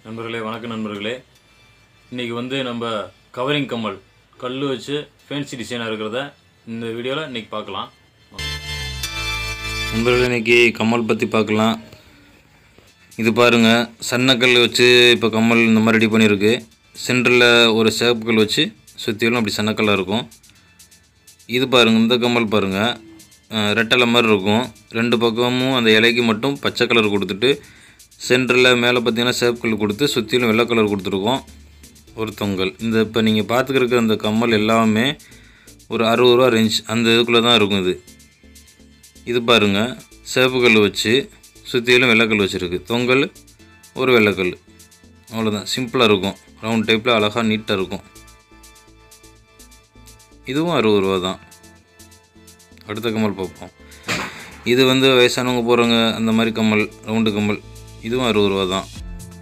நண்பர்களே வணக்கம் நண்பர்களே இன்றைக்கி வந்து நம்ம கவரிங் கம்மல் கல் வச்சு ஃபேன்சி டிசைனாக இருக்கிறத இந்த வீடியோவில் இன்றைக்கி பார்க்கலாம் நண்பர்களே இன்னைக்கு கம்மல் பற்றி பார்க்கலாம் இது பாருங்கள் சன்னக்கல் வச்சு இப்போ கம்மல் இந்த மாதிரி ரெடி பண்ணியிருக்கு சென்டரில் ஒரு சேப்பு கல் வச்சு சுற்றிலும் அப்படி சன்னக்கல்லாக இருக்கும் இது பாருங்கள் இந்த கம்மல் பாருங்கள் அஹ், ரெட்டலை மாதிரி இருக்கும் ரெண்டு பக்கமும் அந்த இலைக்கு மட்டும் பச்சை கலர் கொடுத்துட்டு சென்டரில் மேலே பார்த்தீங்கன்னா சேப்பு கல் கொடுத்து சுற்றிலும் வெள்ளை கலர் கொடுத்துருக்கோம் ஒரு தொங்கல் இந்த இப்போ நீங்கள் பார்த்துக்கிருக்க அந்த கம்மல் எல்லாமே ஒரு அறுபது ரூபா ரேஞ்ச் அந்த இதுக்குள்ளே தான் இருக்கும் இது இது பாருங்க சேப்பு கல் வச்சு சுற்றிலும் வெள்ளைக்கல் வச்சுருக்கு தொங்கல் ஒரு வெள்ளைக்கல் அவ்வளோதான் சிம்பிளாக இருக்கும் ரவுண்ட் டைப்பில் அழகாக நீட்டாக இருக்கும் இதுவும் அறுபது ரூபா தான் அடுத்த கம்மல் பார்ப்போம் இது வந்து வயசானவங்க போகிறவங்க அந்த மாதிரி கம்மல் ரவுண்டு கம்மல் இதுவும் அறுபது ரூபா தான்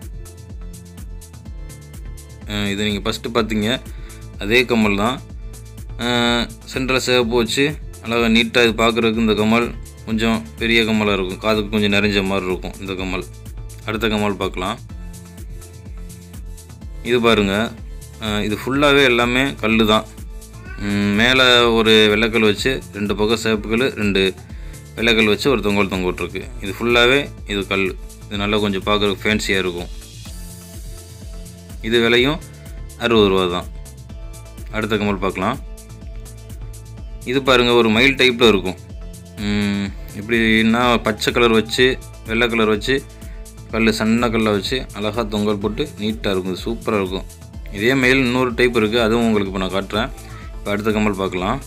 அஹ் இது நீங்கள் ஃபஸ்ட்டு பார்த்தீங்க அதே கம்மல் தான் சென்டரில் சேப்பு வச்சு அழகாக நீட்டாக இது பார்க்குறதுக்கு இந்த கம்மல் கொஞ்சம் பெரிய கம்மலாக இருக்கும் காதுக்கு கொஞ்சம் நிறைஞ்ச மாதிரி இருக்கும் இந்த கம்மல் அடுத்த கம்மல் பார்க்கலாம் இது பாருங்கள் அஹ் இது ஃபுல்லாகவே எல்லாமே கல் தான் ம், மேலே ஒரு வெள்ளைக்கல் வச்சு ரெண்டு பக்கம் சேப்புக்கல் ரெண்டு வெள்ளைக்கல் வச்சு ஒரு தொங்கல் தொங்க விட்ருக்கு இது ஃபுல்லாகவே இது கல் இது நல்லா கொஞ்சம் பார்க்குறதுக்கு ஃபேன்சியாக இருக்கும் இது விலையும் அறுபது ரூபா தான் அடுத்த கம்மல் பார்க்கலாம் இது பாருங்கள் ஒரு மயில் டைப்பில் இருக்கும் ம், எப்படின்னா பச்சை கலர் வச்சு வெள்ளை கலர் வச்சு கல் சன்ன கல்லை வச்சு அழகாக தொங்கல் போட்டு நீட்டாக இருக்கும் இது சூப்பராக இருக்கும் இதே மயில் இன்னொரு டைப் இருக்குது அதுவும் உங்களுக்கு இப்போ நான் காட்டுறேன் இப்போ அடுத்த கம்மல் பார்க்கலாம்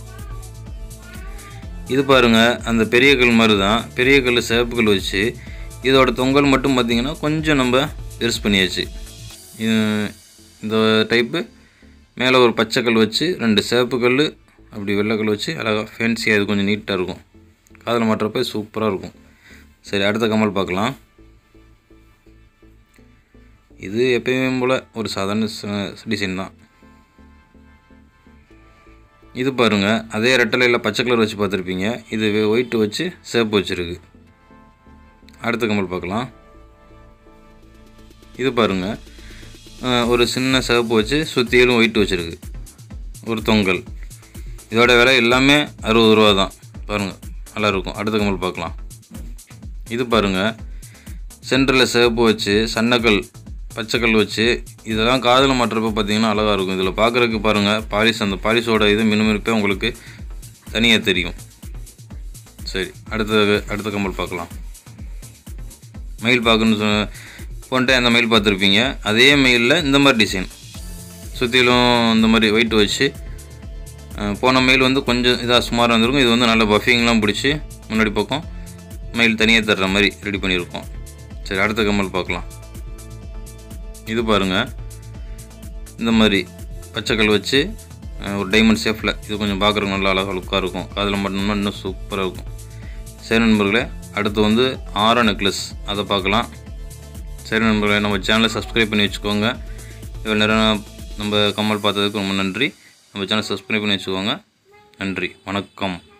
இது பாருங்கள் அந்த பெரிய கல் மாதிரி தான் பெரிய கல் சிவப்பு கல் வச்சு இதோட தொங்கல் மட்டும் பார்த்திங்கன்னா கொஞ்சம் நம்ம பெருசு பண்ணியாச்சு இது- இந்த டைப்பு மேலே ஒரு பச்சை கல் வச்சு ரெண்டு சிவப்பு கல் அப்படி வெள்ளை கல் வச்சு அழகாக ஃபேன்சியாக இது கொஞ்சம் நீட்டாக இருக்கும் காதில் மாட்டுறப்ப சூப்பராக இருக்கும் சரி அடுத்த கம்மல் பார்க்கலாம் இது எப்பயுமே போல் ஒரு சாதாரண டிசைன் தான் இது பாருங்கள் அதே ரெட்டலையில் பச்சை கலர் வச்சு பார்த்துருப்பீங்க இது ஒயிட் வச்சு சேப்பு வச்சுருக்கு அடுத்த கம்மல் பார்க்கலாம் இது பாருங்கள் அஹ், ஒரு சின்ன சிவப்பு வச்சு சுற்றிலும் ஒயிட் வச்சுருக்கு ஒரு தொங்கல் இதோட விலை எல்லாமே அறுபது ரூபா தான் பாருங்கள் நல்லா இருக்கும் அடுத்த கம்மல் பார்க்கலாம் இது பாருங்கள் சென்டரில் சிவப்பு வச்சு சன்னக்கல் பச்சைக்கல் வச்சு இதெல்லாம் காதில் மாட்டுறப்ப பார்த்தீங்கன்னா அழகாக இருக்கும் இதில் பார்க்குறதுக்கு பாருங்கள் பாலிஷ் அந்த பாலிஷோட இது மினுமினுப்பே உங்களுக்கு தனியாக தெரியும் சரி அடுத்த அடுத்த கம்மல் பார்க்கலாம் மயில் பார்க்கணுன்னு சொன்ன போன டைம் அந்த மயில் பார்த்துருப்பீங்க அதே மயிலில் இந்த மாதிரி டிசைன் சுற்றிலும் இந்த மாதிரி ஒயிட் வச்சு அஹ், போன மயில் வந்து கொஞ்சம் இதாக சுமாராக வந்திருக்கும் இது வந்து நல்ல பஃபிங்லாம் பிடிச்சி முன்னாடி பக்கம் மயில் தனியாக தர்ற மாதிரி ரெடி பண்ணியிருக்கோம் சரி அடுத்த கம்மல் பார்க்கலாம் இது பாருங்கள் இந்த மாதிரி பச்சைக்கல் வச்சு அஹ், ஒரு டைமண்ட் ஷேஃபில் இது கொஞ்சம் பார்க்குறதுக்கு நல்லா அழகாக லுக்காக இருக்கும் காதில் மட்டும்னா இன்னும் சூப்பராக இருக்கும் சரி நண்பர்களே அடுத்து வந்து ஆரோ நெக்லஸ் அதை பார்க்கலாம் சரி நண்பர்களே நம்ம சேனலை சப்ஸ்கிரைப் பண்ணி வச்சுக்கோங்க இவ்வளோ நேரம் நம்ம கம்மல் பார்த்ததுக்கு ரொம்ப நன்றி நம்ம சேனல் சப்ஸ்கிரைப் பண்ணி வச்சுக்கோங்க நன்றி வணக்கம்